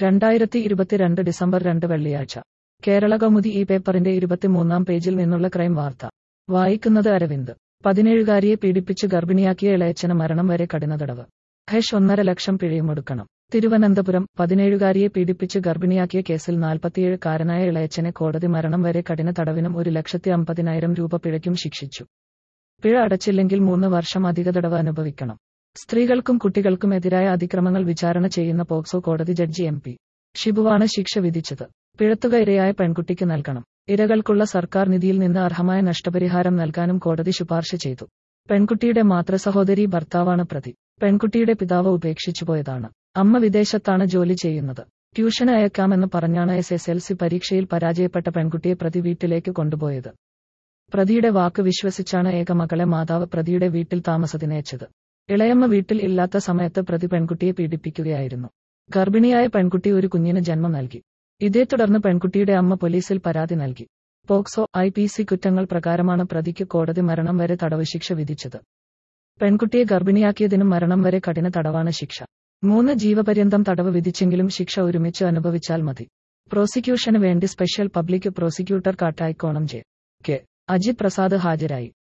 രണ്ടായിരത്തി ഇരുപത്തിരണ്ട് ഡിസംബർ രണ്ട് വെള്ളിയാഴ്ച കേരള കൗമുദി ഈ പേപ്പറിന്റെ ഇരുപത്തിമൂന്നാം പേജിൽ നിന്നുള്ള ക്രൈം വാർത്ത വായിക്കുന്നത് അരവിന്ദ് പതിനേഴുകാരിയെ പീഡിപ്പിച്ച് ഗർഭിണിയാക്കിയ ഇളയച്ചന് മരണം വരെ കഠിന തടവ് ഹെഷ് ഒന്നര ലക്ഷം പിഴയുമൊടുക്കണം തിരുവനന്തപുരം പതിനേഴുകാരിയെ പീഡിപ്പിച്ച് ഗർഭിണിയാക്കിയ കേസിൽ നാൽപ്പത്തിയേഴുകാരനായ ഇളയച്ചനെ കോടതി മരണം വരെ കഠിന തടവിനും ഒരു ലക്ഷത്തി അമ്പതിനായിരം രൂപ പിഴയ്ക്കും ശിക്ഷിച്ചു പിഴ അടച്ചില്ലെങ്കിൽ മൂന്ന് വർഷം അധിക തടവ് അനുഭവിക്കണം സ്ത്രീകൾക്കും കുട്ടികൾക്കും എതിരായ അതിക്രമങ്ങൾ വിചാരണ ചെയ്യുന്ന പോക്സോ കോടതി ജഡ്ജി എം പി ഷിബുവാണ് ശിക്ഷ വിധിച്ചത് പിഴത്തുക ഇരയായ പെൺകുട്ടിക്ക് നൽകണം ഇരകൾക്കുള്ള സർക്കാർ നിധിയിൽ നിന്ന് അർഹമായ നഷ്ടപരിഹാരം നൽകാനും കോടതി ശുപാർശ ചെയ്തു പെൺകുട്ടിയുടെ മാതൃസഹോദരി ഭർത്താവാണ് പ്രതി പെൺകുട്ടിയുടെ പിതാവ് ഉപേക്ഷിച്ചു പോയതാണ് അമ്മ വിദേശത്താണ് ജോലി ചെയ്യുന്നത് ട്യൂഷന് അയക്കാമെന്ന് പറഞ്ഞാണ് എസ് എസ് എൽ സി പരീക്ഷയിൽ പരാജയപ്പെട്ട പെൺകുട്ടിയെ പ്രതി വീട്ടിലേക്ക് കൊണ്ടുപോയത് പ്രതിയുടെ വാക്ക് വിശ്വസിച്ചാണ് ഏകമകളെ മാതാവ് പ്രതിയുടെ വീട്ടിൽ താമസത്തിനയച്ചത് ഇളയമ്മ വീട്ടിൽ ഇല്ലാത്ത സമയത്ത് പ്രതി പെൺകുട്ടിയെ പീഡിപ്പിക്കുകയായിരുന്നു ഗർഭിണിയായ പെൺകുട്ടി ഒരു കുഞ്ഞിന് ജന്മം നൽകി ഇതേ തുടർന്ന് പെൺകുട്ടിയുടെ അമ്മ പോലീസിൽ പരാതി നൽകി പോക്സോ ഐ പി സി കുറ്റങ്ങൾ പ്രകാരമാണ് പ്രതിക്ക് കോടതി മരണം വരെ തടവ് ശിക്ഷ വിധിച്ചത് പെൺകുട്ടിയെ ഗർഭിണിയാക്കിയതിനും മരണം വരെ കഠിന തടവാണ് ശിക്ഷ മൂന്ന് ജീവപര്യന്തം തടവ് വിധിച്ചെങ്കിലും ശിക്ഷ ഒരുമിച്ച് അനുഭവിച്ചാൽ മതി പ്രോസിക്യൂഷന് വേണ്ടി special public prosecutor Kattayikkonam J K Ajith Prasad ഹാജരായി